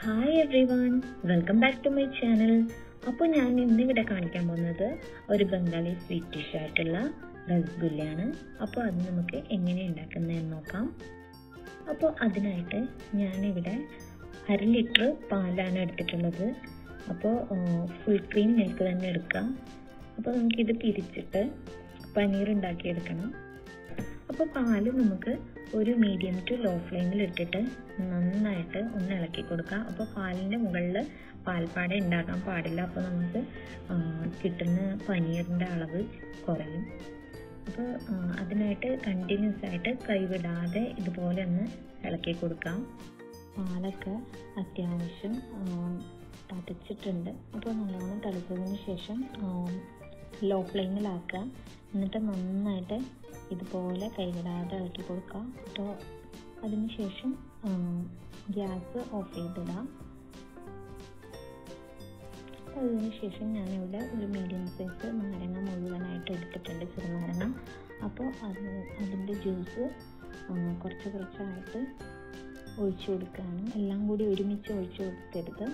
hi everyone welcome back to my channel അപ്പോൾ ഞാൻ ഇന്നിവിടെ കാണിക്കാൻ പോകുന്നത് ഒരു ബംഗാളി സ്വീറ്റ് ഡിഷ് ആയിട്ടുള്ള റസ്ഗുല്ലയാണ് അപ്പോൾ അത് നമുക്ക് എങ്ങനെ ഉണ്ടാക്കുന്നതെന്ന് നോക്കാം അപ്പോൾ അതിനായിട്ട് ഞാനിവിടെ അര ലിറ്റർ പാലാണ് എടുത്തിട്ടുള്ളത് അപ്പോൾ ഫുൾ ക്രീം മിൽക്ക് തന്നെ എടുക്കാം അപ്പോൾ നമുക്കിത് പിരിച്ചിട്ട് പനീർ ഉണ്ടാക്കിയെടുക്കണം അപ്പോൾ പാല് നമുക്ക് ഒരു മീഡിയം ടു ലോ ഫ്ലെയിമിൽ ഇട്ടിട്ട് നന്നായിട്ട് ഒന്ന് ഇളക്കി കൊടുക്കുക അപ്പോൾ പാലിൻ്റെ മുകളിൽ പാൽപ്പാട ഉണ്ടാക്കാൻ പാടില്ല അപ്പോൾ നമുക്ക് കിട്ടുന്ന പനീറിൻ്റെ അളവ് കുറയും അപ്പോൾ അതിനായിട്ട് കണ്ടിന്യൂസ് ആയിട്ട് കൈവിടാതെ ഇതുപോലെ ഒന്ന് ഇളക്കി കൊടുക്കാം പാലൊക്കെ അത്യാവശ്യം തടച്ചിട്ടുണ്ട് അപ്പോൾ നല്ലോണം തിളച്ചതിന് ശേഷം ലോ ഫ്ലെയിമിലാക്കുക എന്നിട്ട് നന്നായിട്ട് ഇതുപോലെ കൈവിടാതെ ഇളക്കി കൊടുക്കുക അപ്പോൾ അതിന് ശേഷം ഗ്യാസ് ഓഫ് ചെയ്തിടാം അതിന് ശേഷം ഞാനിവിടെ ഒരു മീഡിയം സൈസ് നാരങ്ങ മുഴുവനായിട്ട് എടുത്തിട്ടുണ്ട് ചെറുനാരങ്ങ അപ്പോൾ അത് അതിൻ്റെ ജ്യൂസ് കുറച്ച് കുറച്ചായിട്ട് ഒഴിച്ചു കൊടുക്കുകയാണ് എല്ലാം കൂടി ഒരുമിച്ച് ഒഴിച്ചു കൊടുക്കരുത്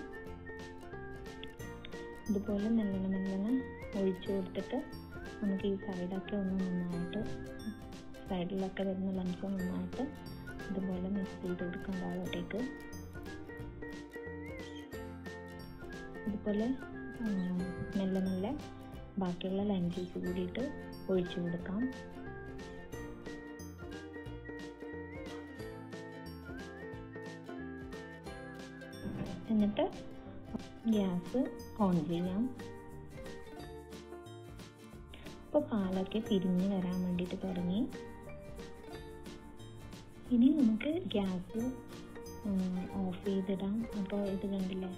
ഇതുപോലെ മെല്ലനെ മെല്ലനെ ഒഴിച്ചു കൊടുത്തിട്ട് നമുക്ക് ഈ സൈഡൊക്കെ ഒന്ന് നന്നായിട്ട് സൈഡിലൊക്കെ വരുന്ന ലംസ് നന്നായിട്ട് ഇതുപോലെ മിക്സ് ചെയ്ത് കൊടുക്കാം താഴോട്ടേക്ക് ഇതുപോലെ മെല്ലെ മെല്ലെ ബാക്കിയുള്ള ലൈം ജ്യൂസ് കൂടിയിട്ട് ഒഴിച്ചു കൊടുക്കാം എന്നിട്ട് ഗ്യാസ് ഓൺ ചെയ്യാം അപ്പോൾ പാലൊക്കെ പിരിഞ്ഞ് വരാൻ വേണ്ടിയിട്ട് തുടങ്ങി ഇനി നമുക്ക് ഗ്യാസ് ഓഫ് ചെയ്തിടാം അപ്പോൾ ഇത് കണ്ടില്ലേ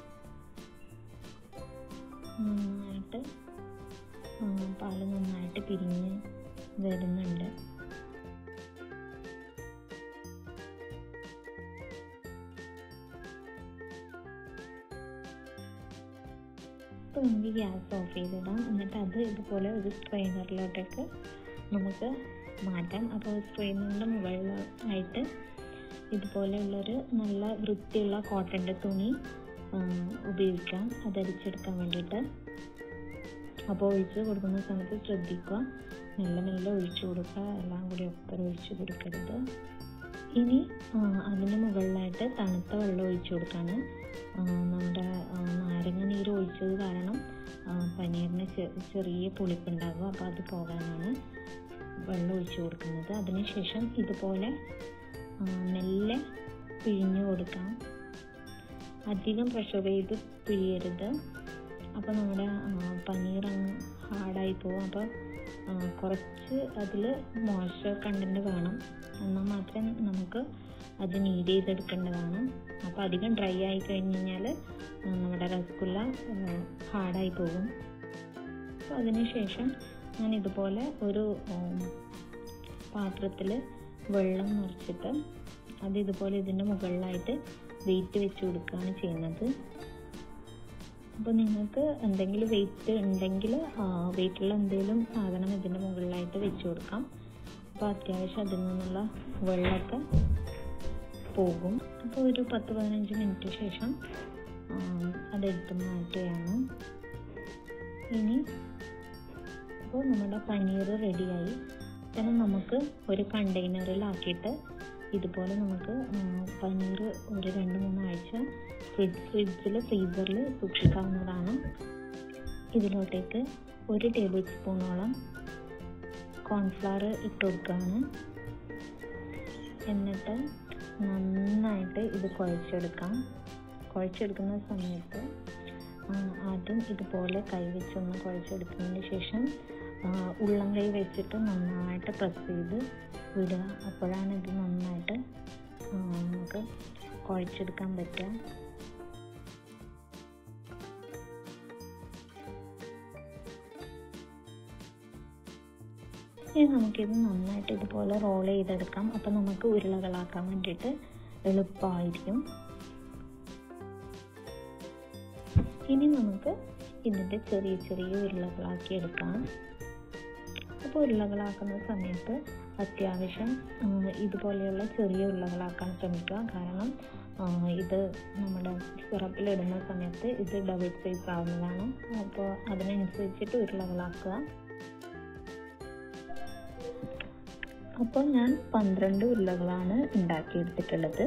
നന്നായിട്ട് പാല് നന്നായിട്ട് പിരിഞ്ഞ് വരുന്നുണ്ട് അപ്പോൾ നമുക്ക് ഗ്യാസ് ഓഫ് ചെയ്തിടാം എന്നിട്ട് അത് ഇതുപോലെ ഒരു സ്ട്രെയിനറിലോട്ടേക്ക് നമുക്ക് മാറ്റാം അപ്പോൾ സ്ട്രെയിനറിൻ്റെ മുകളിലായിട്ട് ഇതുപോലെയുള്ളൊരു നല്ല വൃത്തിയുള്ള കോട്ടൻ്റെ തുണി ഉപയോഗിക്കാം അതരിച്ചെടുക്കാൻ വേണ്ടിയിട്ട് അപ്പോൾ ഒഴിച്ച് കൊടുക്കുന്ന സമയത്ത് ശ്രദ്ധിക്കുക മെല്ലെ മെല്ലെ ഒഴിച്ചു കൊടുക്കുക എല്ലാം കൂടി ഒപ്പം ഒഴിച്ചു കൊടുക്കരുത് ഇനി അതിന് മുകളിലായിട്ട് തണുത്ത വെള്ളം ഒഴിച്ചു കൊടുക്കാണ് നമ്മുടെ നാരങ്ങ നീര് ഒഴിച്ചത് കാരണം പനീറിന് ചെറിയ പുളിപ്പുണ്ടാകും അപ്പോൾ അത് പോകാനാണ് വെള്ളം ഒഴിച്ചു കൊടുക്കുന്നത് അതിനുശേഷം ഇതുപോലെ മെല്ലെ പിഴിഞ്ഞു കൊടുക്കാം അധികം പ്രഷർ ചെയ്ത് പിഴിയരുത് അപ്പോൾ നമ്മുടെ പനീർ അങ്ങ് ഹാർഡായി പോകും അപ്പോൾ കുറച്ച് അതിൽ മോയ്സ്ചർ കണ്ടൻറ്റ് വേണം എന്നാൽ മാത്രമേ നമുക്ക് അത് നീഡ് ചെയ്തെടുക്കേണ്ടതാണ് അപ്പോൾ അധികം ഡ്രൈ ആയി കഴിഞ്ഞ് കഴിഞ്ഞാൽ നമ്മുടെ രസഗുല്ല ഹാർഡായി പോകും അപ്പോൾ അതിന് ശേഷം ഞാൻ ഇതുപോലെ ഒരു പാത്രത്തിൽ വെള്ളം നിറച്ചിട്ട് അത് ഇതുപോലെ ഇതിൻ്റെ മുകളിലായിട്ട് വെയിറ്റ് വെച്ച് കൊടുക്കുകയാണ് ചെയ്യുന്നത് അപ്പോൾ നിങ്ങൾക്ക് എന്തെങ്കിലും വെയിറ്റ് ഉണ്ടെങ്കിൽ വെയിറ്റുള്ള എന്തെങ്കിലും സാധനം ഇതിൻ്റെ മുകളിലായിട്ട് വെച്ച് കൊടുക്കാം അപ്പോൾ അത്യാവശ്യം അതിൽ നിന്നുള്ള വെള്ളമൊക്കെ പോകും അപ്പോൾ ഒരു പത്ത് പതിനഞ്ച് മിനിറ്റ് ശേഷം അതെടുത്ത് മാറ്റുകയാണ് ഇനി അപ്പോൾ നമ്മുടെ പനീർ റെഡിയായി പിന്നെ നമുക്ക് ഒരു കണ്ടെയ്നറിലാക്കിയിട്ട് ഇതുപോലെ നമുക്ക് പനീർ ഒരു രണ്ട് മൂന്നാഴ്ച ഫ്രിഡ്ജ് ഫ്രിഡ്ജിൽ ഫ്രീസറിൽ സൂക്ഷിക്കാവുന്നതാണ് ഇതിലോട്ടേക്ക് ഒരു ടേബിൾ സ്പൂണോളം കോൺഫ്ലവർ ഇട്ട് കൊടുക്കുകയാണ് എന്നിട്ട് നന്നായിട്ട് ഇത് കുഴച്ചെടുക്കാം കുഴച്ചെടുക്കുന്ന സമയത്ത് ആദ്യം ഇതുപോലെ കൈ വെച്ചൊന്ന് കുഴച്ചെടുത്തതിന് ശേഷം ഉള്ളം കൈ വെച്ചിട്ട് നന്നായിട്ട് പ്രസ് ചെയ്ത് വിടുക അപ്പോഴാണ് ഇത് നന്നായിട്ട് നമുക്ക് കുഴച്ചെടുക്കാൻ പറ്റുക ഇനി നമുക്കിത് നന്നായിട്ട് ഇതുപോലെ റോൾ ചെയ്തെടുക്കാം അപ്പം നമുക്ക് ഉരുളകളാക്കാൻ വേണ്ടിയിട്ട് എളുപ്പമായിരിക്കും ഇനി നമുക്ക് ഇതിൻ്റെ ചെറിയ ചെറിയ ഉരുളകളാക്കി എടുക്കാം അപ്പോൾ ഉരുളകളാക്കുന്ന സമയത്ത് അത്യാവശ്യം ഇതുപോലെയുള്ള ചെറിയ ഉരുളകളാക്കാൻ ശ്രമിക്കുക കാരണം ആ, ഇത് നമ്മുടെ സിറപ്പിലിടുന്ന സമയത്ത് ഇത് ഡബിൾ സൈസ് ആവുന്നതാണ് അപ്പോൾ അതിനനുസരിച്ചിട്ട് ഉരുളകളാക്കുക അപ്പോൾ ഞാൻ പന്ത്രണ്ട് ഉരുളകളാണ് ഉണ്ടാക്കിയെടുത്തിട്ടുള്ളത്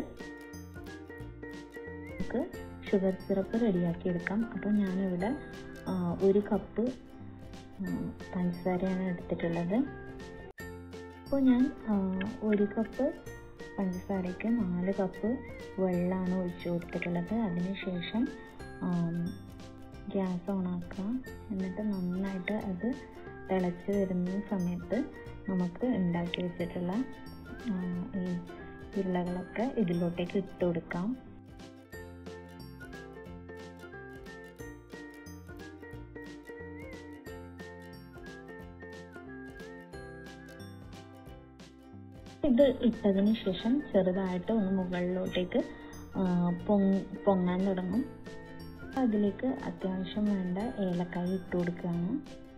നമുക്ക് ഷുഗർ സിറപ്പ് റെഡിയാക്കി എടുക്കാം അപ്പോൾ ഞാനിവിടെ ആ, ഒരു കപ്പ് ഉം, പഞ്ചസാരയാണ് എടുത്തിട്ടുള്ളത് അപ്പോൾ ഞാൻ ആ, ഒരു കപ്പ് പഞ്ചസാരയ്ക്ക് നാല് കപ്പ് വെള്ളമാണ് ഒഴിച്ചു കൊടുത്തിട്ടുള്ളത് അതിനുശേഷം ഗ്യാസ് ഓണാക്കുക എന്നിട്ട് നന്നായിട്ട് അത് തിളച്ച് വരുന്ന സമയത്ത് നമുക്ക് ഉണ്ടാക്കി വെച്ചിട്ടുള്ള ആ, ഈ ഉരുളകളൊക്കെ ഇതിലോട്ടേക്ക് ഇട്ട് കൊടുക്കാം ഇത് ഇട്ടതിന് ശേഷം ചെറുതായിട്ട് ഒന്ന് മുകളിലോട്ടേക്ക് ആ, പൊങ് പൊങ്ങാൻ തുടങ്ങും അതിലേക്ക് അത്യാവശ്യം വേണ്ട ഏലക്കായ ഇട്ട് കൊടുക്കുകയാണ്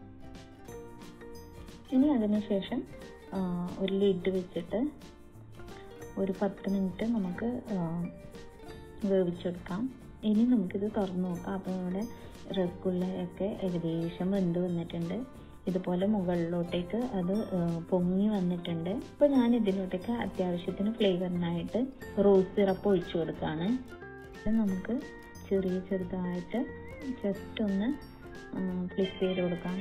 ഇനി അതിന് ശേഷം ആ, ഒരു ലിഡ് വെച്ചിട്ട് ഒരു പത്ത് മിനിറ്റ് നമുക്ക് ആ, വേവിച്ചെടുക്കാം ഇനി നമുക്കിത് തുറന്നു നോക്കാം അപ്പോൾ നമ്മുടെ റസഗുള്ളയൊക്കെ ഏകദേശം വെന്ത് വന്നിട്ടുണ്ട് ഇതുപോലെ മുകളിലോട്ടേക്ക് അത് ആ, പൊങ്ങി വന്നിട്ടുണ്ട് അപ്പോൾ ഞാൻ ഇതിലോട്ടേക്ക് അത്യാവശ്യത്തിന് ഫ്ലേവറിനായിട്ട് റോസ് സിറപ്പ് ഒഴിച്ചു കൊടുക്കുകയാണ് ഇത് നമുക്ക് ചെറിയ ചെറുതായിട്ട് ജസ്റ്റ് ഒന്ന് ഫ്ലിപ്പ് ചെയ്ത് കൊടുക്കാം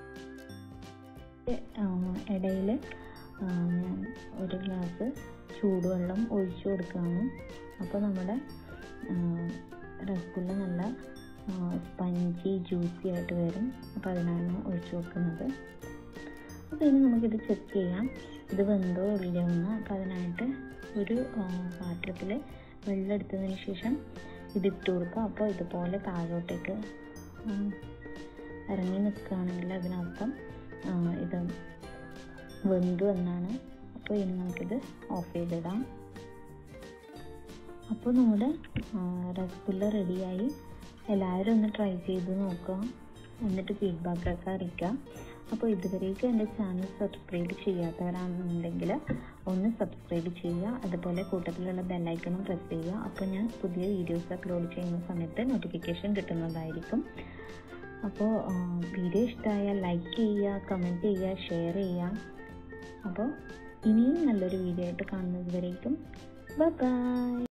ഇടയിൽ ഞാൻ ഒരു ഗ്ലാസ് ചൂടുവെള്ളം ഒഴിച്ചു കൊടുക്കുകയാണ് അപ്പോൾ നമ്മുടെ ആ, റസഗുള്ള നല്ല സ്പഞ്ചി ജ്യൂസി ആയിട്ട് വരും അപ്പോൾ അതിനാണ് ഒഴിച്ചു കൊടുക്കുന്നത് അപ്പോൾ ഇനി നമുക്കിത് ചെക്ക് ചെയ്യാം ഇത് വെന്തോ ഇല്ലയോ എന്ന് അപ്പോൾ അതിനായിട്ട് ഒരു ആ, പാത്രത്തിൽ വെള്ളം എടുത്തതിന് ശേഷം ഇതിട്ട് കൊടുക്കുക അപ്പോൾ ഇതുപോലെ താഴോട്ടേക്ക് ഉം, ഇറങ്ങി നിൽക്കുകയാണെങ്കിൽ അതിനർത്ഥം ആ, ഇത് വെന്തു എന്നാണ് അപ്പോൾ ഇനി നമുക്കിത് ഓഫ് ചെയ്തിടാം അപ്പോൾ നമ്മുടെ റസഗുല്ല റെഡിയായി എല്ലാവരും ഒന്ന് ട്രൈ ചെയ്ത് നോക്കുക എന്നിട്ട് ഫീഡ്ബാക്കൊക്കെ അറിയിക്കുക അപ്പോൾ ഇതുവരേക്കും എൻ്റെ ചാനൽ സബ്സ്ക്രൈബ് ചെയ്യാത്തവരാണെന്നുണ്ടെങ്കിൽ ഒന്ന് സബ്സ്ക്രൈബ് ചെയ്യുക അതുപോലെ കൂട്ടത്തിലുള്ള ബെല്ലൈക്കണും പ്രസ് ചെയ്യുക അപ്പോൾ ഞാൻ പുതിയ വീഡിയോസ് അപ്ലോഡ് ചെയ്യുന്ന സമയത്ത് നോട്ടിഫിക്കേഷൻ കിട്ടുന്നതായിരിക്കും അപ്പോൾ വീഡിയോ ഇഷ്ടമായാൽ ലൈക്ക് ചെയ്യുക കമൻറ്റ് ചെയ്യുക ഷെയർ ചെയ്യുക അപ്പോൾ ഇനിയും നല്ലൊരു വീഡിയോ ആയിട്ട് കാണുന്നത് വരേക്കും ബൈ